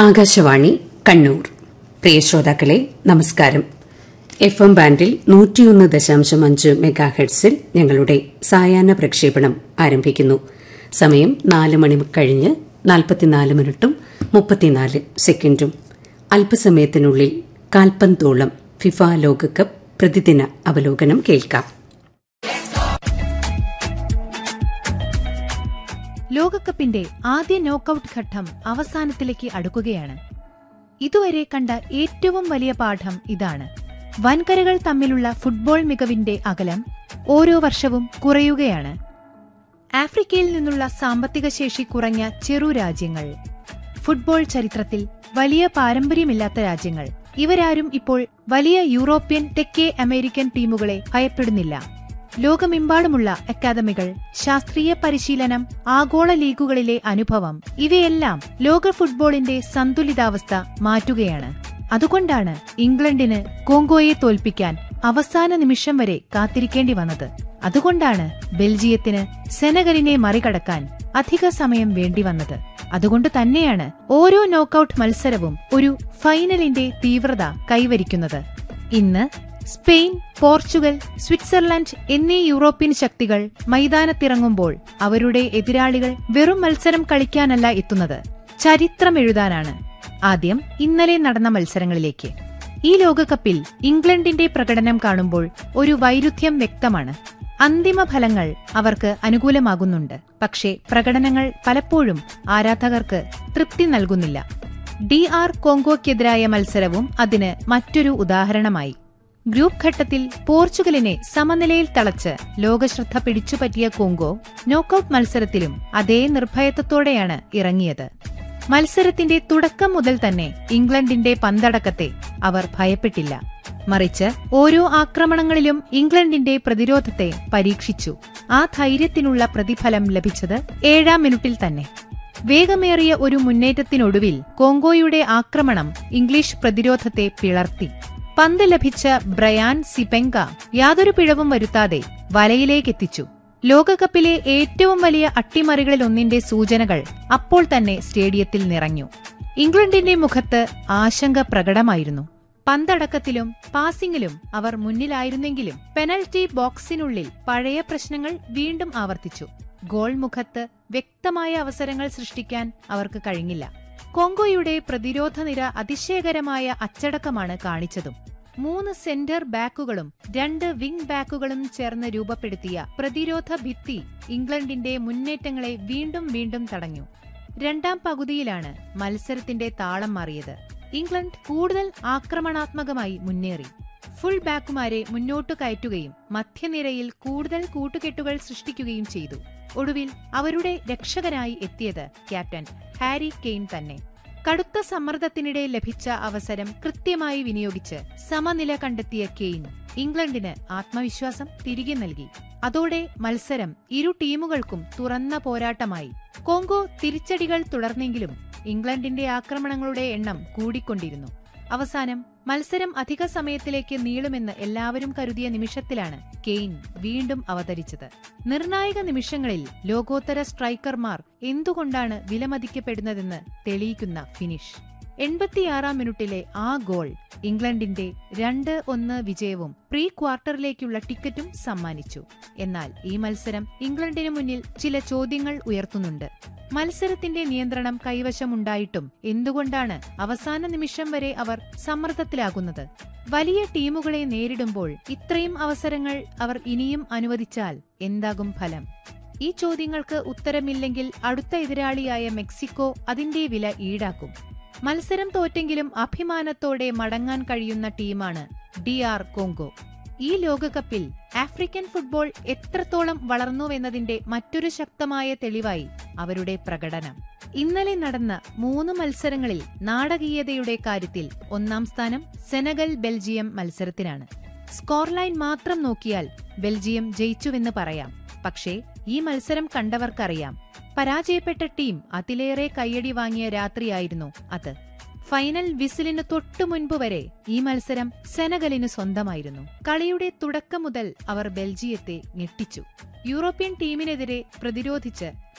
ആകാശവാണി കണ്ണൂർ പ്രിയ ശ്രോതാക്കളെ നമസ്കാരം F M ബാൻഡിൽ നൂറ്റിയൊന്ന് ദശാംശം അഞ്ച് മെഗാഹെഡ്സിൽ ഞങ്ങളുടെ സായാഹ്ന പ്രക്ഷേപണം ആരംഭിക്കുന്നു സമയം നാല് മണി കഴിഞ്ഞ് നാൽപ്പത്തിനാല് മിനിറ്റും മുപ്പത്തിനാല് സെക്കൻഡും അല്പസമയത്തിനുള്ളിൽ കാൽപന്തോളം ഫിഫ ലോകകപ്പ് പ്രതിദിന അവലോകനം കേൾക്കാം ലോകകപ്പിന്റെ ആദ്യ നോക്കൌട്ട് ഘട്ടം അവസാനത്തിലേക്ക് അടുക്കുകയാണ് ഇതുവരെ കണ്ട ഏറ്റവും വലിയ പാഠം ഇതാണ് വൻകരകൾ തമ്മിലുള്ള ഫുട്ബോൾ മികവിന്റെ അകലം ഓരോ വർഷവും കുറയുകയാണ് ആഫ്രിക്കയിൽ നിന്നുള്ള സാമ്പത്തിക ശേഷി കുറഞ്ഞ ചെറു രാജ്യങ്ങൾ ഫുട്ബോൾ ചരിത്രത്തിൽ വലിയ പാരമ്പര്യമില്ലാത്ത രാജ്യങ്ങൾ ഇവരാരും ഇപ്പോൾ വലിയ യൂറോപ്യൻ തെക്കേ അമേരിക്കൻ ടീമുകളെ ഭയപ്പെടുന്നില്ല ലോകമെമ്പാടുമുള്ള അക്കാദമികൾ ശാസ്ത്രീയ പരിശീലനം ആഗോള ലീഗുകളിലെ അനുഭവം ഇവയെല്ലാം ലോക ഫുട്ബോളിന്റെ സന്തുലിതാവസ്ഥ മാറ്റുകയാണ് അതുകൊണ്ടാണ് ഇംഗ്ലണ്ടിന് കോങ്കോയെ തോൽപ്പിക്കാൻ അവസാന നിമിഷം വരെ കാത്തിരിക്കേണ്ടി വന്നത് അതുകൊണ്ടാണ് ബെൽജിയത്തിന് സെനഗലിനെ മറികടക്കാൻ അധിക സമയം വേണ്ടി വന്നത് അതുകൊണ്ട് തന്നെയാണ് ഓരോ നോക്കൌട്ട് മത്സരവും ഒരു ഫൈനലിന്റെ തീവ്രത കൈവരിക്കുന്നത് ഇന്ന് സ്പെയിൻ പോർച്ചുഗൽ സ്വിറ്റ്സർലൻഡ് എന്നീ യൂറോപ്യൻ ശക്തികൾ മൈതാനത്തിറങ്ങുമ്പോൾ അവരുടെ എതിരാളികൾ വെറും മത്സരം കളിക്കാനല്ല എത്തുന്നത് ചരിത്രം എഴുതാനാണ് ആദ്യം ഇന്നലെ നടന്ന മത്സരങ്ങളിലേക്ക് ഈ ലോകകപ്പിൽ ഇംഗ്ലണ്ടിന്റെ പ്രകടനം കാണുമ്പോൾ ഒരു വൈരുദ്ധ്യം വ്യക്തമാണ് അന്തിമ ഫലങ്ങൾ അവർക്ക് അനുകൂലമാകുന്നുണ്ട് പക്ഷേ പ്രകടനങ്ങൾ പലപ്പോഴും ആരാധകർക്ക് തൃപ്തി നൽകുന്നില്ല ഡി ആർ കോങ്കോയ്ക്കെതിരായ മത്സരവും അതിന് മറ്റൊരു ഉദാഹരണമായി ഗ്രൂപ്പ് ഘട്ടത്തിൽ പോർച്ചുഗലിനെ സമനിലയിൽ തളച്ച് ലോകശ്രദ്ധ പിടിച്ചുപറ്റിയ കോങ്കോ നോക്കൌട്ട് മത്സരത്തിലും അതേ നിർഭയത്വത്തോടെയാണ് ഇറങ്ങിയത് മത്സരത്തിന്റെ തുടക്കം മുതൽ തന്നെ ഇംഗ്ലണ്ടിന്റെ പന്തടക്കത്തെ അവർ ഭയപ്പെട്ടില്ല മറിച്ച് ഓരോ ആക്രമണങ്ങളിലും ഇംഗ്ലണ്ടിന്റെ പ്രതിരോധത്തെ പരീക്ഷിച്ചു ആ ധൈര്യത്തിനുള്ള പ്രതിഫലം ലഭിച്ചത് ഏഴാം മിനിറ്റിൽ തന്നെ വേഗമേറിയ ഒരു മുന്നേറ്റത്തിനൊടുവിൽ കോങ്കോയുടെ ആക്രമണം ഇംഗ്ലീഷ് പ്രതിരോധത്തെ പിളർത്തി പന്ത് ലഭിച്ച ബ്രയാൻ സിപെങ്ക യാതൊരു പിഴവും വരുത്താതെ വലയിലേക്കെത്തിച്ചു ലോകകപ്പിലെ ഏറ്റവും വലിയ അട്ടിമറികളിലൊന്നിന്റെ സൂചനകൾ അപ്പോൾ തന്നെ സ്റ്റേഡിയത്തിൽ നിറഞ്ഞു ഇംഗ്ലണ്ടിന്റെ മുഖത്ത് ആശങ്ക പ്രകടമായിരുന്നു പന്തടക്കത്തിലും പാസിംഗിലും അവർ മുന്നിലായിരുന്നെങ്കിലും പെനൽറ്റി ബോക്സിനുള്ളിൽ പഴയ പ്രശ്നങ്ങൾ വീണ്ടും ആവർത്തിച്ചു ഗോൾ മുഖത്ത് വ്യക്തമായ അവസരങ്ങൾ സൃഷ്ടിക്കാൻ അവർക്ക് കഴിഞ്ഞില്ല കോങ്കോയുടെ പ്രതിരോധ നിര അതിശയകരമായ അച്ചടക്കമാണ് കാണിച്ചതും മൂന്ന് സെന്റർ ബാക്കുകളും രണ്ട് വിംഗ് ബാക്കുകളും ചേർന്ന് രൂപപ്പെടുത്തിയ പ്രതിരോധ ഭിത്തി ഇംഗ്ലണ്ടിന്റെ മുന്നേറ്റങ്ങളെ വീണ്ടും വീണ്ടും തടഞ്ഞു രണ്ടാം പകുതിയിലാണ് മത്സരത്തിന്റെ താളം മാറിയത് ഇംഗ്ലണ്ട് കൂടുതൽ ആക്രമണാത്മകമായി മുന്നേറി ഫുൾ ബാക്കുമാരെ മുന്നോട്ടു കയറ്റുകയും മധ്യനിരയിൽ കൂടുതൽ കൂട്ടുകെട്ടുകൾ സൃഷ്ടിക്കുകയും ചെയ്തു ഒടുവിൽ അവരുടെ രക്ഷകനായി എത്തിയത് ക്യാപ്റ്റൻ ഹാരി കെയ്ൻ തന്നെ കടുത്ത സമ്മർദ്ദത്തിനിടെ ലഭിച്ച അവസരം കൃത്യമായി വിനിയോഗിച്ച് സമനില കണ്ടെത്തിയ കെയ്ൻ ഇംഗ്ലണ്ടിന് ആത്മവിശ്വാസം തിരികെ നൽകി അതോടെ മത്സരം ഇരു ടീമുകൾക്കും തുറന്ന പോരാട്ടമായി കോങ്കോ തിരിച്ചടികൾ തുടർന്നെങ്കിലും ഇംഗ്ലണ്ടിന്റെ ആക്രമണങ്ങളുടെ എണ്ണം കൂടിക്കൊണ്ടിരുന്നു അവസാനം മത്സരം അധിക സമയത്തിലേക്ക് നീളുമെന്ന് എല്ലാവരും കരുതിയ നിമിഷത്തിലാണ് കെയ്ൻ വീണ്ടും അവതരിച്ചത് നിർണായക നിമിഷങ്ങളിൽ ലോകോത്തര സ്ട്രൈക്കർമാർ എന്തുകൊണ്ടാണ് വിലമതിക്കപ്പെടുന്നതെന്ന് തെളിയിക്കുന്ന ഫിനിഷ് എൺപത്തിയാറാം മിനിറ്റിലെ ആ ഗോൾ ഇംഗ്ലണ്ടിന്റെ രണ്ട് ഒന്ന് വിജയവും പ്രീ ക്വാർട്ടറിലേക്കുള്ള ടിക്കറ്റും സമ്മാനിച്ചു എന്നാൽ ഈ മത്സരം ഇംഗ്ലണ്ടിന് മുന്നിൽ ചില ചോദ്യങ്ങൾ ഉയർത്തുന്നുണ്ട് മത്സരത്തിന്റെ നിയന്ത്രണം കൈവശമുണ്ടായിട്ടും എന്തുകൊണ്ടാണ് അവസാന നിമിഷം വരെ അവർ സമ്മർദ്ദത്തിലാകുന്നത് വലിയ ടീമുകളെ നേരിടുമ്പോൾ ഇത്രയും അവസരങ്ങൾ അവർ ഇനിയും അനുവദിച്ചാൽ എന്താകും ഫലം ഈ ചോദ്യങ്ങൾക്ക് ഉത്തരമില്ലെങ്കിൽ അടുത്ത എതിരാളിയായ മെക്സിക്കോ അതിന്റെ വില ഈടാക്കും മത്സരം തോറ്റെങ്കിലും അഭിമാനത്തോടെ മടങ്ങാൻ കഴിയുന്ന ടീമാണ് ഡി ആർ കോങ്കോ ഈ ലോകകപ്പിൽ ആഫ്രിക്കൻ ഫുട്ബോൾ എത്രത്തോളം വളർന്നുവെന്നതിന്റെ മറ്റൊരു ശക്തമായ തെളിവായി അവരുടെ പ്രകടനം ഇന്നലെ നടന്ന മൂന്ന് മത്സരങ്ങളിൽ നാടകീയതയുടെ കാര്യത്തിൽ ഒന്നാം സ്ഥാനം സെനഗൽ ബെൽജിയം മത്സരത്തിനാണ് സ്കോർ ലൈൻ മാത്രം നോക്കിയാൽ ബെൽജിയം ജയിച്ചുവെന്ന് പറയാം പക്ഷേ ഈ മത്സരം കണ്ടവർക്കറിയാം പരാജയപ്പെട്ട ടീം അതിലേറെ കയ്യടി വാങ്ങിയ രാത്രിയായിരുന്നു അത് ഫൈനൽ വിസിലിന് തൊട്ടു മുൻപ് വരെ ഈ മത്സരം സെനഗലിന് സ്വന്തമായിരുന്നു കളിയുടെ തുടക്കം മുതൽ അവർ ബെൽജിയത്തെ ഞെട്ടിച്ചു യൂറോപ്യൻ ടീമിനെതിരെ പ്രതിരോധിച്ച്